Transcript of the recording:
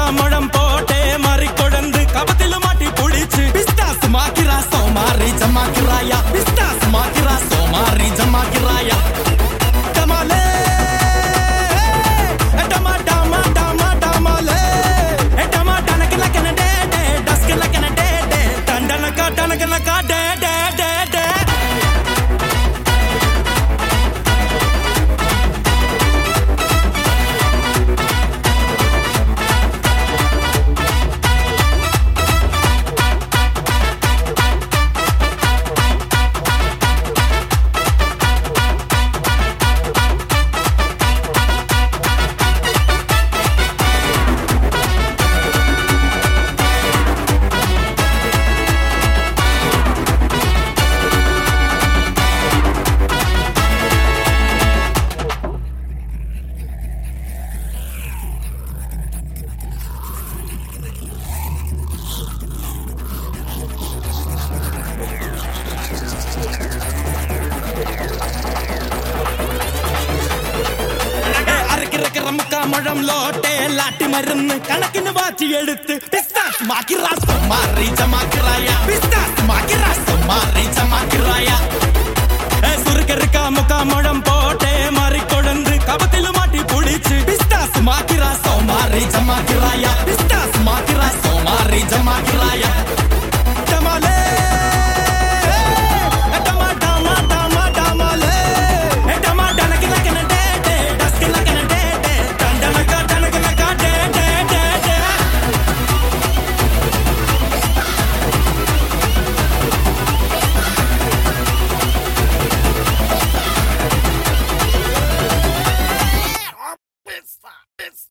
முழம் போட்டே மாறி கொழுந்து கபத்தில மாட்டி புடிச்சு பிஸ்தாஸ் மாக்கிரா சோமாரி ஜமாக்கிராயா பிஸ்தாஸ் மாக்கிரா சோமாரி ஜமாக்கிராயா டமாலே டமா டமா டமா டமாலே டமா டனக்கு லக்கன டே டே டஸ்க்கு லக்கன டே டே டண்டனக்கா டனக்கனக்கா டே டே டே டே அரைக்கிறக்கிற முக்கா முழம் லோட்டே லாட்டி மருந்து கணக்குன்னு வாச்சி எடுத்து பிஸ்தாஸ் மாக்கிரா சும்மாரி ஜமாக்கிராயா பிஸ்தாஸ் மாக்கிரா சும்மாரி ஜமாக்கிராயா சுருக்க இருக்கா முக்கா முழம் போட்டே மாறி கொழுந்து கபத்தில மாட்டி புடிச்சு பிஸ்தாஸ் மாக்கிரா சோமாரி ஜமாக்கிராயா பிஸ்தாஸ்